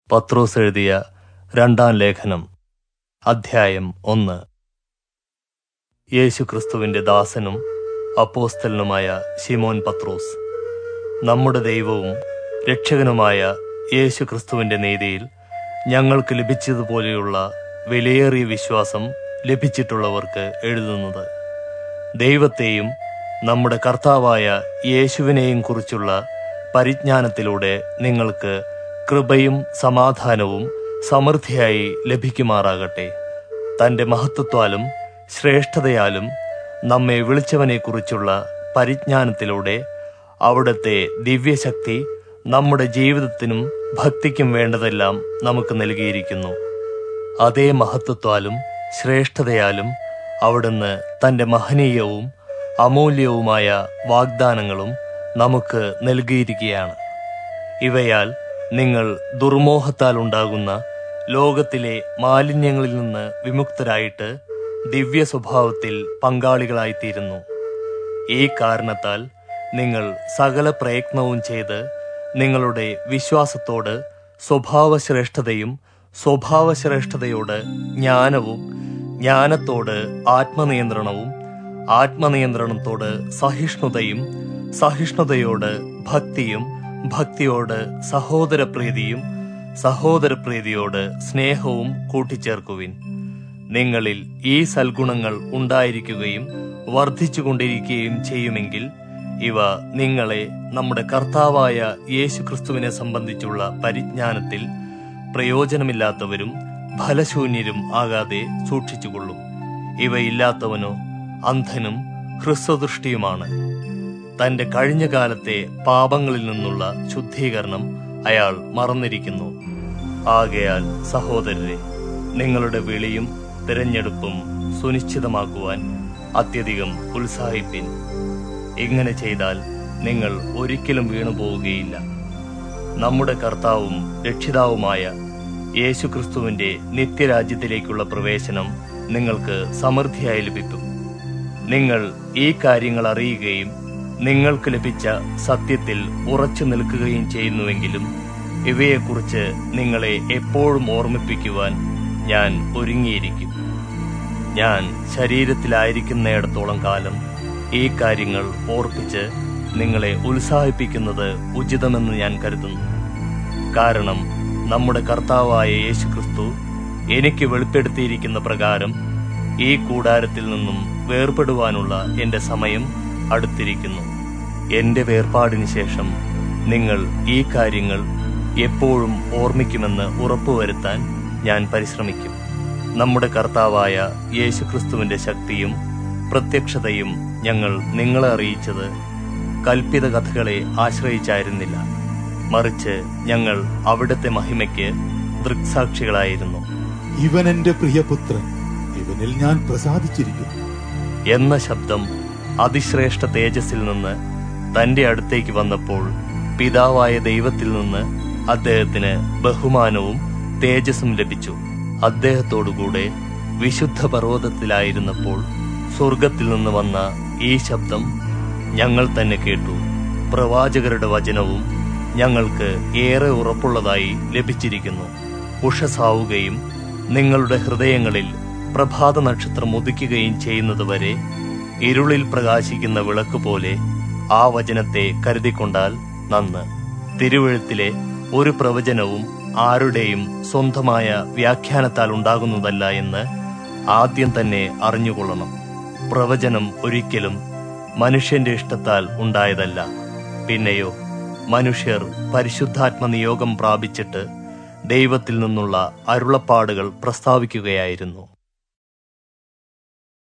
പത്രോസ് എഴുതിയ രണ്ടാം ലേഖനം അധ്യായം ഒന്ന് യേശുക്രിസ്തുവിന്റെ ദാസനും അപ്പോസ്തലനുമായ ശിമോൻ പത്രോസ് നമ്മുടെ ദൈവവും രക്ഷകനുമായ യേശുക്രിസ്തുവിന്റെ നീതിയിൽ ഞങ്ങൾക്ക് ലഭിച്ചതുപോലെയുള്ള വിലയേറിയ വിശ്വാസം ലഭിച്ചിട്ടുള്ളവർക്ക് എഴുതുന്നത് ദൈവത്തെയും നമ്മുടെ കർത്താവായ യേശുവിനെയും കുറിച്ചുള്ള പരിജ്ഞാനത്തിലൂടെ നിങ്ങൾക്ക് കൃപയും സമാധാനവും സമൃദ്ധിയായി ലഭിക്കുമാറാകട്ടെ തന്റെ മഹത്വത്താലും ശ്രേഷ്ഠതയാലും നമ്മെ വിളിച്ചവനെക്കുറിച്ചുള്ള പരിജ്ഞാനത്തിലൂടെ അവിടുത്തെ ദിവ്യശക്തി നമ്മുടെ ജീവിതത്തിനും ഭക്തിക്കും വേണ്ടതെല്ലാം നമുക്ക് നൽകിയിരിക്കുന്നു അതേ മഹത്വത്താലും ശ്രേഷ്ഠതയാലും അവിടുന്ന് തന്റെ മഹനീയവും അമൂല്യവുമായ വാഗ്ദാനങ്ങളും നമുക്ക് നൽകിയിരിക്കുകയാണ് ഇവയാൽ നിങ്ങൾ ദുർമോഹത്താൽ ഉണ്ടാകുന്ന ലോകത്തിലെ മാലിന്യങ്ങളിൽ നിന്ന് വിമുക്തരായിട്ട് ദിവ്യ സ്വഭാവത്തിൽ പങ്കാളികളായിത്തീരുന്നു ഈ കാരണത്താൽ നിങ്ങൾ സകല പ്രയത്നവും ചെയ്ത് നിങ്ങളുടെ വിശ്വാസത്തോട് സ്വഭാവശ്രേഷ്ഠതയും സ്വഭാവശ്രേഷ്ഠതയോട് ജ്ഞാനവും ജ്ഞാനത്തോട് ആത്മനിയന്ത്രണവും ആത്മനിയന്ത്രണത്തോട് സഹിഷ്ണുതയും സഹിഷ്ണുതയോട് ഭക്തിയും ഭക്തിയോട് സഹോദരപ്രീതിയും സഹോദരപ്രീതിയോട് സ്നേഹവും കൂട്ടിച്ചേർക്കുവിൻ നിങ്ങളിൽ ഈ സൽഗുണങ്ങൾ ഉണ്ടായിരിക്കുകയും വർദ്ധിച്ചുകൊണ്ടിരിക്കുകയും ചെയ്യുമെങ്കിൽ ഇവ നിങ്ങളെ നമ്മുടെ കർത്താവായ യേശുക്രിസ്തുവിനെ സംബന്ധിച്ചുള്ള പരിജ്ഞാനത്തിൽ പ്രയോജനമില്ലാത്തവരും ഫലശൂന്യരും ആകാതെ സൂക്ഷിച്ചുകൊള്ളും ഇവയില്ലാത്തവനോ അന്ധനും ഹ്രസ്വദൃഷ്ടിയുമാണ് തന്റെ കഴിഞ്ഞ കാലത്തെ പാപങ്ങളിൽ നിന്നുള്ള ശുദ്ധീകരണം അയാൾ മറന്നിരിക്കുന്നു ആകയാൽ സഹോദരരെ നിങ്ങളുടെ വിളിയും തിരഞ്ഞെടുപ്പും സുനിശ്ചിതമാക്കുവാൻ അത്യധികം ഉത്സാഹിപ്പിൻ ഇങ്ങനെ ചെയ്താൽ നിങ്ങൾ ഒരിക്കലും വീണുപോവുകയില്ല നമ്മുടെ കർത്താവും രക്ഷിതാവുമായ യേശുക്രിസ്തുവിന്റെ നിത്യരാജ്യത്തിലേക്കുള്ള പ്രവേശനം നിങ്ങൾക്ക് സമൃദ്ധിയായി ലഭിക്കും നിങ്ങൾ ഈ കാര്യങ്ങൾ അറിയുകയും നിങ്ങൾക്ക് ലഭിച്ച സത്യത്തിൽ ഉറച്ചു നിൽക്കുകയും ചെയ്യുന്നുവെങ്കിലും ഇവയെക്കുറിച്ച് നിങ്ങളെ എപ്പോഴും ഓർമ്മിപ്പിക്കുവാൻ ഞാൻ ഒരുങ്ങിയിരിക്കും ഞാൻ ശരീരത്തിലായിരിക്കുന്നിടത്തോളം കാലം ഈ കാര്യങ്ങൾ ഓർപ്പിച്ച് നിങ്ങളെ ഉത്സാഹിപ്പിക്കുന്നത് ഉചിതമെന്ന് ഞാൻ കരുതുന്നു കാരണം നമ്മുടെ കർത്താവായ യേശുക്രിസ്തു എനിക്ക് വെളിപ്പെടുത്തിയിരിക്കുന്ന പ്രകാരം ഈ കൂടാരത്തിൽ നിന്നും വേർപെടുവാനുള്ള എന്റെ സമയം അടുത്തിരിക്കുന്നു എന്റെ വേർപാടിന് ശേഷം നിങ്ങൾ ഈ കാര്യങ്ങൾ എപ്പോഴും ഓർമ്മിക്കുമെന്ന് ഉറപ്പുവരുത്താൻ ഞാൻ പരിശ്രമിക്കും നമ്മുടെ കർത്താവായ യേശുക്രിസ്തുവിന്റെ ശക്തിയും പ്രത്യക്ഷതയും ഞങ്ങൾ നിങ്ങളെ അറിയിച്ചത് കൽപ്പിത കഥകളെ ആശ്രയിച്ചായിരുന്നില്ല മറിച്ച് ഞങ്ങൾ അവിടുത്തെ മഹിമയ്ക്ക് ദൃക്സാക്ഷികളായിരുന്നു ഇവൻ എന്റെ പ്രിയപുത്രൻ ഇവനിൽ ഞാൻ പ്രസാദിച്ചിരിക്കുന്നു എന്ന ശബ്ദം അതിശ്രേഷ്ഠ തേജസ്സിൽ നിന്ന് തന്റെ അടുത്തേക്ക് വന്നപ്പോൾ പിതാവായ ദൈവത്തിൽ നിന്ന് അദ്ദേഹത്തിന് ബഹുമാനവും തേജസ്സും ലഭിച്ചു അദ്ദേഹത്തോടുകൂടെ വിശുദ്ധ പർവ്വതത്തിലായിരുന്നപ്പോൾ സ്വർഗത്തിൽ നിന്ന് വന്ന ഈ ശബ്ദം ഞങ്ങൾ തന്നെ കേട്ടു പ്രവാചകരുടെ വചനവും ഞങ്ങൾക്ക് ഏറെ ഉറപ്പുള്ളതായി ലഭിച്ചിരിക്കുന്നു ഉഷസാവുകയും നിങ്ങളുടെ ഹൃദയങ്ങളിൽ പ്രഭാത നക്ഷത്രം ഉദിക്കുകയും ചെയ്യുന്നതുവരെ ഇരുളിൽ പ്രകാശിക്കുന്ന വിളക്ക് പോലെ ആ വചനത്തെ കരുതിക്കൊണ്ടാൽ നന്ന് തിരുവഴുത്തിലെ ഒരു പ്രവചനവും ആരുടെയും സ്വന്തമായ വ്യാഖ്യാനത്താൽ ഉണ്ടാകുന്നതല്ല എന്ന് ആദ്യം തന്നെ അറിഞ്ഞുകൊള്ളണം പ്രവചനം ഒരിക്കലും മനുഷ്യന്റെ ഇഷ്ടത്താൽ ഉണ്ടായതല്ല പിന്നെയോ മനുഷ്യർ പരിശുദ്ധാത്മ നിയോഗം പ്രാപിച്ചിട്ട് ദൈവത്തിൽ നിന്നുള്ള അരുളപ്പാടുകൾ പ്രസ്താവിക്കുകയായിരുന്നു